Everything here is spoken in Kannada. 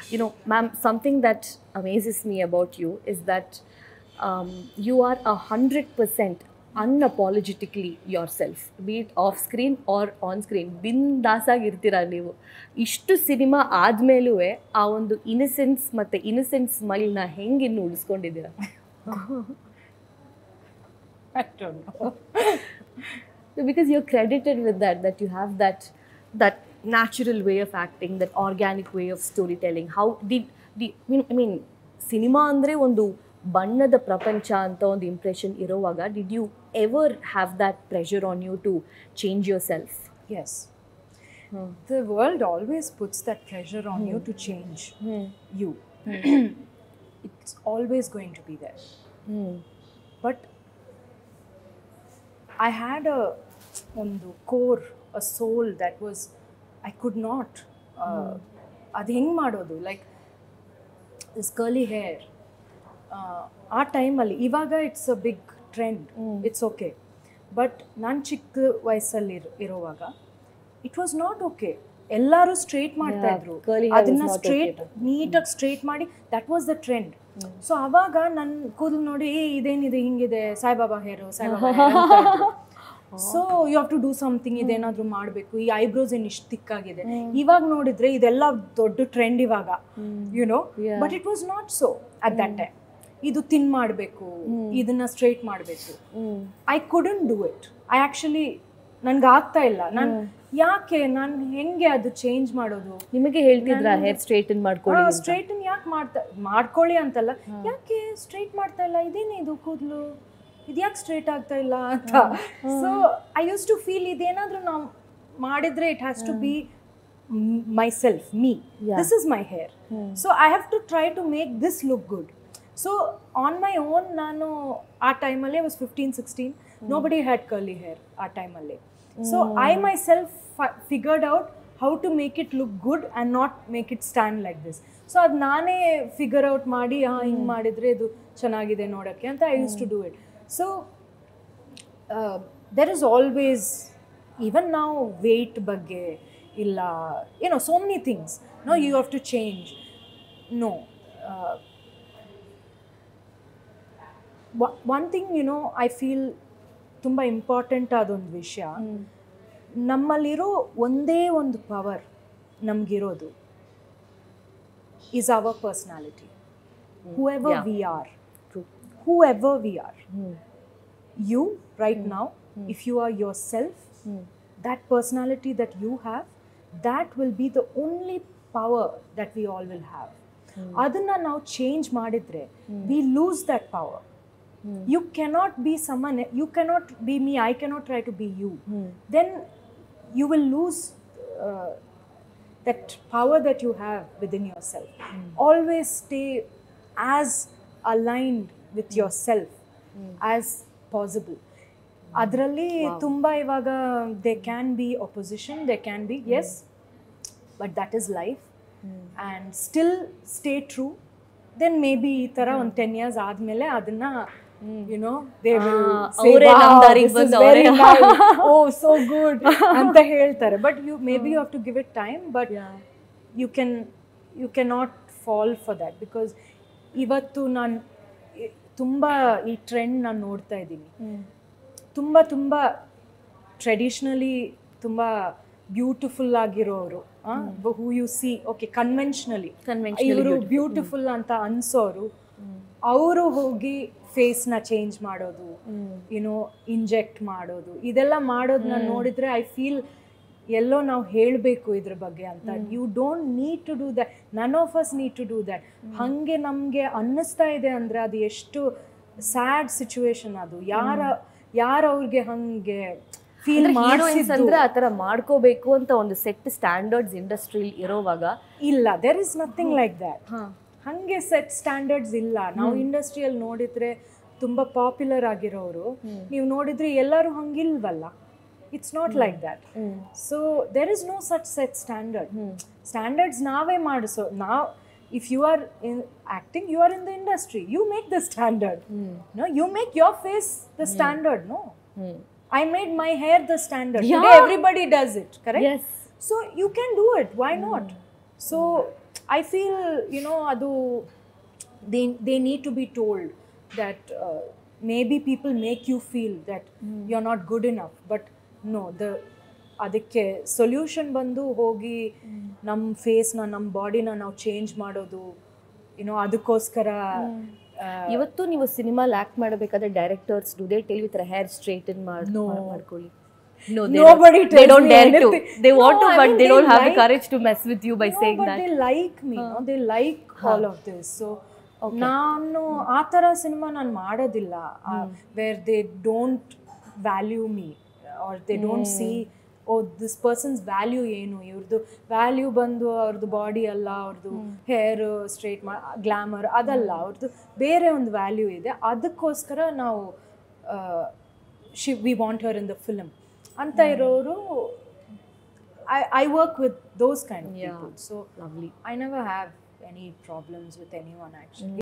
you know, ma'am, something that amazes me about you is that um, you are a hundred percent unapologetically yourself, be it off screen or on screen. ಬಿಂದಾಸಾಗಿರ್ತೀರ ನೀವು ಇಷ್ಟು ಸಿನಿಮಾ ಆದ್ಮೇಲೂ ಆ ಒಂದು ಇನಿಸೆನ್ಸ್ ಮತ್ತೆ ಇನಿಸೆಂಟ್ ಸ್ಮೈಲ್ನ ಹೆಂಗೆ ಇನ್ನು ಉಳಿಸ್ಕೊಂಡಿದ್ದೀರಾ I don't know. because you're credited with that that you have that that natural way of acting that organic way of storytelling how did, did I mean, I mean ಸಿನಿಮಾ ಅಂದರೆ ಒಂದು ಬಣ್ಣದ ಪ್ರಪಂಚ ಅಂತ ಒಂದು ಇಂಪ್ರೆಷನ್ ಇರೋವಾಗ did you ever have that pressure on you to change yourself Yes. The world always puts that pressure on you to change you. it's always going to be there. But I had a ಒಂದು core, a soul that was I could not. ಅದು ಹೆಂಗೆ ಮಾಡೋದು ಲೈಕ್ ದಿಸ್ ಕರ್ಲಿ ಹೇರ್ ಆ ಟೈಮಲ್ಲಿ ಇವಾಗ it's a big trend it's okay but ನಾನು ಚಿಕ್ಕ ವಯಸ್ಸಲ್ಲಿ ಇರೋ- ಇರೋವಾಗ ಇಟ್ ವಾಸ್ ನಾಟ್ ಓಕೆ ಎಲ್ಲರೂ ಸ್ಟ್ರೇಟ್ ಮಾಡ್ತಾ Yeah, ಇದ್ರು curly hair was ಅದನ್ನ not okay. ಸ್ಟ್ರೇಟ್ ನೀಟಾಗಿ ಸ್ಟ್ರೇಟ್ ಮಾಡಿ that was the trend so ಅವಾಗ ನನ್ನ ಕೂದಲು ನೋಡಿ ಏ ಇದೇನಿದೆ ಹಿಂಗಿದೆ Saibaba hair Saibaba so you have to do something ಇದೇನಾದ್ರೂ ಮಾಡಬೇಕು ಈ ಐಬ್ರೋಸ್ ಏನು ಇಷ್ಟು ತಿಕ್ಕಾಗಿದೆ ಇವಾಗ ನೋಡಿದ್ರೆ ಇದೆಲ್ಲ ದೊಡ್ಡ ಟ್ರೆಂಡ್ ಇವಾಗ you know Yeah. But it was not so at that time ಇದು ತಿನ್ ಮಾಡಬೇಕು ಇದನ್ನ ಸ್ಟ್ರೇಟ್ ಮಾಡಬೇಕು I couldn't do it I actually ನನ್ಗೆ ಆಗ್ತಾ ಇಲ್ಲ ನಾನು ಯಾಕೆ ನಾನು ಹೆಂಗೆ ಅದು ಚೇಂಜ್ ಮಾಡೋದು ನಿಮಗೆ ಹೇಳ್ತಿದ್ರ ಹೇರ್ ಸ್ಟ್ರೇಟನ್ ಮಾಡ್ಕೊಳ್ಳಿ ಅಂತ? ಸ್ಟ್ರೈಟನ್ ಯಾಕೆ ಮಾಡ್ತಾ ಮಾಡ್ಕೊಳ್ಳಿ ಅಂತಲ್ಲ ಯಾಕೆ ಸ್ಟ್ರೈಟ್ ಮಾಡ್ತಾ ಇಲ್ಲ ಇದೇನೇ ಇದು ಕೂದಲು ಇದು ಯಾಕೆ ಸ್ಟ್ರೈಟ್ ಆಗ್ತಾ ಇಲ್ಲ ಅಂತ so I used to feel ಇದೇನಾದ್ರೂ ನಾವು ಮಾಡಿದ್ರೆ it has to be myself me Yeah. This is my hair so I have to try to make this look good so on my own ನಾನು ಆ ಟೈಮಲ್ಲಿ was fifteen sixteen nobody had curly hair ಆ ಟೈಮಲ್ಲಿ so I myself figured out how to make it look good and not make it stand like this so ಅದು ನಾನೇ ಫಿಗರ್ ಔಟ್ ಮಾಡಿ ಹಾಂ ಹಿಂಗೆ ಮಾಡಿದರೆ ಇದು ಚೆನ್ನಾಗಿದೆ ನೋಡೋಕ್ಕೆ ಅಂತ I used to do it so there is always even ನಾವು ವೆಯ್ಟ್ ಬಗ್ಗೆ ಇಲ್ಲ ಏನೋ so many things no you have to change no one thing you know I feel ತುಂಬ ಇಂಪಾರ್ಟೆಂಟ್ ಆದೊಂದು ವಿಷಯ ನಮ್ಮಲ್ಲಿರೋ ಒಂದೇ ಒಂದು ಪವರ್ ನಮಗಿರೋದು is our personality whoever Yeah. We are True. Whoever we are you right now if you are yourself that personality that you have that will be the only power that we all will have ಅದನ್ನ ನಾವು ಚೇಂಜ್ ಮಾಡಿದ್ರೆ we lose that power you cannot be someone you cannot be me I cannot try to be you then you will lose that power that you have within yourself. Always stay as aligned with yourself as possible. ಅದರಲ್ಲಿ ತುಂಬ ಇವಾಗ they can be opposition they can be yes but that is life and still stay true then maybe ಈ ಥರ ಒಂದು ಟೆನ್ ಇಯರ್ಸ್ ಆದಮೇಲೆ ಅದನ್ನ ಯುನೋ ದೇ ಅವ್ರೇ ನಮ್ ದಾರಿಗೆ ಬಂದು ಅವ್ರೇ. ಓ ಸೋ ಗುಡ್ ಅಂತ ಹೇಳ್ತಾರೆ but you may be you have to give it time but you can you can not fall for that because ಇವತ್ತು ನಾನು ತುಂಬ ಈ ಟ್ರೆಂಡ್ ನಾನು ನೋಡ್ತಾ ಇದ್ದೀನಿ ತುಂಬ ತುಂಬ ಟ್ರೆಡಿಷ್ನಲಿ ತುಂಬ ಬ್ಯೂಟಿಫುಲ್ ಆಗಿರೋರು who you see okay conventionally Conventionally ಇವರು ಬ್ಯೂಟಿಫುಲ್ ಅಂತ ಅನ್ಸೋರು ಅವರು ಹೋಗಿ ಫೇಸ್ನ ಚೇಂಜ್ ಮಾಡೋದು ಯುನೋ ಇಂಜೆಕ್ಟ್ ಮಾಡೋದು ಇದೆಲ್ಲ ಮಾಡೋದನ್ನ ನೋಡಿದ್ರೆ ಐ ಫೀಲ್ ಎಲ್ಲೋ ನಾವು ಹೇಳಬೇಕು ಇದ್ರ ಬಗ್ಗೆ ಅಂತ you don't need to do that none of us need to do that ಹಾಗೆ ನಮಗೆ ಅನ್ನಿಸ್ತಾ ಇದೆ ಅಂದರೆ ಅದು ಎಷ್ಟು ಸ್ಯಾಡ್ ಸಿಚುವೇಶನ್ ಅದು ಯಾರ ಯಾರು ಅವ್ರಿಗೆ ಹಂಗೆ ಫೀಲ್ ಹೀರೋಯಿನ್ಸ್ ಅಂದ್ರೆ ಆತರ ಮಾಡ್ಕೋಬೇಕು ಅಂತ ಒಂದು ಸೆಟ್ ಸ್ಟ್ಯಾಂಡರ್ಡ್ಸ್ ಇಂಡಸ್ಟ್ರಿಲ್ ಇರೋವಾಗ ಇಲ್ಲ there is nothing like that ಹಂಗೆ ಸೆಟ್ ಸ್ಟ್ಯಾಂಡರ್ಡ್ಸ್ ಇಲ್ಲ ನಾವು ಇಂಡಸ್ಟ್ರಿಯಲ್ಲಿ ನೋಡಿದ್ರೆ ತುಂಬ ಪಾಪ್ಯುಲರ್ ಆಗಿರೋರು ನೀವು ನೋಡಿದ್ರೆ ಎಲ್ಲರೂ ಹಂಗಿಲ್ವಲ್ಲ it's not like that so there is no such set standard standards ನಾವೇ ಮಾಡಿಸೋ ನಾವು if you are in acting you are in the industry you make the standard no you make your face the standard no I made my hair the standard everybody does it correct Yes. So you can do it. Why not? So I feel you know ಅದು they they need to be told that maybe people make you feel that you are not good enough but no the ಅದಕ್ಕೆ ಸೊಲ್ಯೂಷನ್ ಬಂದು ಹೋಗಿ ನಮ್ಮ ಫೇಸ್ನ ನಮ್ಮ ಬಾಡಿನ ನಾವು ಚೇಂಜ್ ಮಾಡೋದು ಯುನೋ ಅದಕ್ಕೋಸ್ಕರ ಆ, ಇವತ್ತು ನೀವು ಸಿನಿಮಾಲ್ ಆಕ್ಟ್ ಮಾಡಬೇಕಾದ್ರೆ directors do they tell with hair straighten ಮಾಡಿ No. ಮಾಡ್ಕೊಳ್ಳಿ No, Nobody they tells don't me dare to. anything. They want No, to, I but mean, they they don't have the like- courage to mess with you by No, saying but that. they like me no? they like all of this so ನಾನು ಆ ಥರ ಸಿನಿಮಾ ನಾನು ಮಾಡೋದಿಲ್ಲ where they don't value me or they don't see oh this person's value ಏನು ಇವ್ರದ್ದು ವ್ಯಾಲ್ಯೂ ಬಂದು ಅವ್ರದ್ದು ಬಾಡಿ ಅಲ್ಲ ಅವ್ರದ್ದು ಹೇರ್ ಸ್ಟ್ರೇಟ್ ಮಾ ಗ್ಲಾಮರ್ ಅದಲ್ಲ ಅವ್ರದ್ದು ಬೇರೆ ಒಂದು ವ್ಯಾಲ್ಯೂ ಇದೆ ಅದಕ್ಕೋಸ್ಕರ ನಾವು she we want her in the film ಅಂತ ಇರೋರು I I work with those kind of Yeah. People so Lovely. I never have any problems with anyone actually.